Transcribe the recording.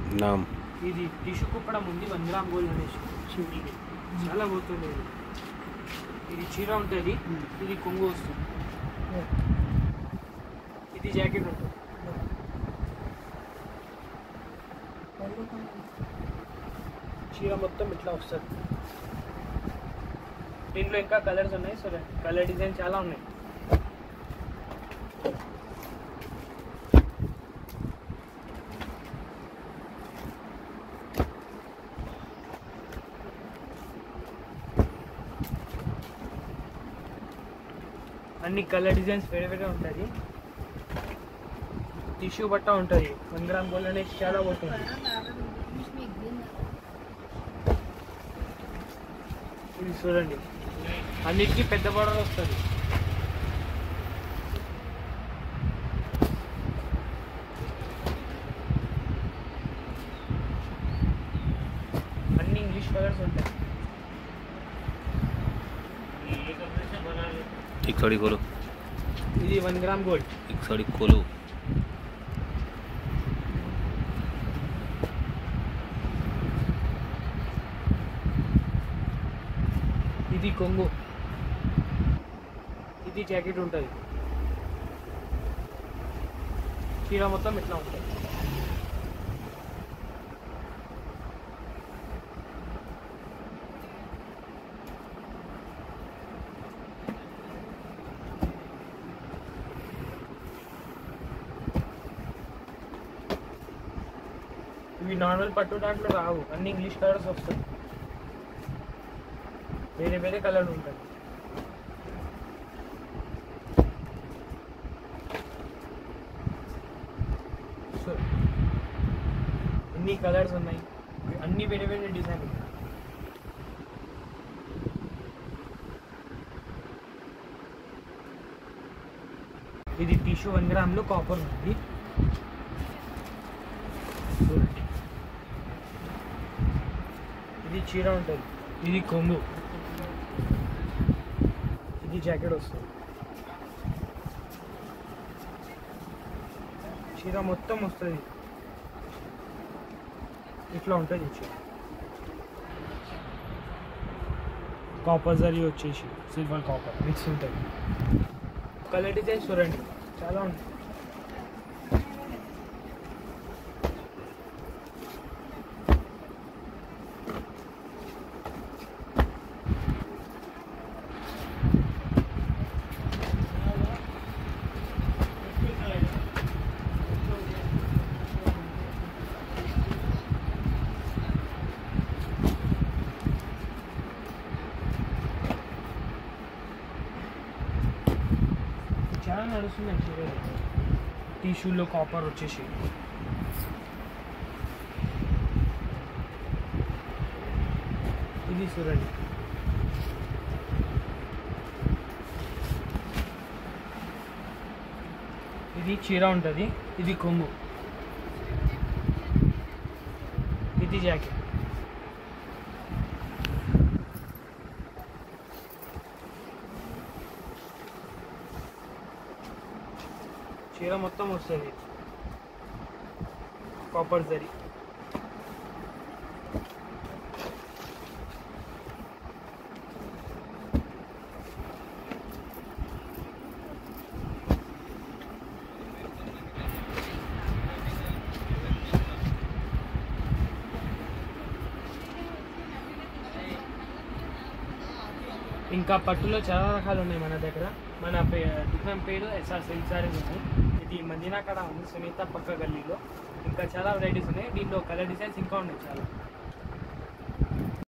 నామ్ ఇది టిష్యూ కుప్పడం ఉంది one gram gold అనేసి ఇది చాలా పోతుంది ఇది ఇది చీర ఉంటుంది ఇది కొంగు వస్తుంది ఇది జాకెట్ ఉంటుంది చీర మొత్తం ఇట్లా వస్తుంది దీంట్లో ఇంకా కలర్స్ ఉన్నాయి సరే కలర్ డిజైన్ చాలా ఉన్నాయి అన్ని కలర్ డిజైన్స్ వేరే వేరే ఉంటుంది టిష్యూ బట్ట ఉంటుంది వన్ గ్రామ్ గోల్డ్ అనేది చాలా పోతుంది ఇది చూడండి అన్నిటికీ పెద్ద బోర్డర్ వస్తుంది అన్ని ఇంగ్లీష్ కలర్స్ ఉంటాయి एक साड़ी खोलो ఇది వన్ గ్రామ్ గోల్డ్ एक साड़ी खोलो ఇది కొంగు ఇది జాకెట్ ఉంటుంది చీర మొత్తం ఇట్లా ఉంటుంది ఇవి నార్మల్ పట్టు దాంట్లో రావు అన్ని ఇంగ్లీష్ కలర్స్ వస్తాయి వేరే వేరే కలర్ ఉంటుంది సో అన్ని కలర్స్ ఉన్నాయి అన్ని వేరే వేరే డిజైన్ ఉన్నాయి ఇది టిష్యూ వన్ గ్రామ్లో కాపర్ ఉంది చూడండి ఇది చీర ఉంటుంది ఇది కొంగు ఇది జాకెట్ వస్తుంది చీర మొత్తం వస్తుంది ఇట్లా ఉంటుంది ఈ చీర కాపర్ జరీ వచ్చేసి సిల్వర్ కాపర్ మిక్స్ ఉంటుంది కలర్ డిజైన్ చూడండి చాలా ఉంటాయి చాలా నడుస్తున్నాయి చీరలు టిష్యూలో కాపర్ వచ్చేసి ఇది చూడండి ఇది చీర ఉంటుంది ఇది కొంగు ఇది జాకెట్ చీర మొత్తం వస్తుంది కాపర్ జరీ ఇంకా పట్టులో చాలా రకాలు ఉన్నాయి మన దగ్గర మన పే దుకాణం పేరు ఎస్ఆర్ సిల్క్ సారీస్ ఉన్నాయి ఇది మదీనా కడ ఉంది సునీత పక్క గల్లీలో ఇంకా చాలా వెరైటీస్ ఉన్నాయి దీంట్లో కలర్ డిజైన్స్ ఇంకా ఉన్నాయి చాలా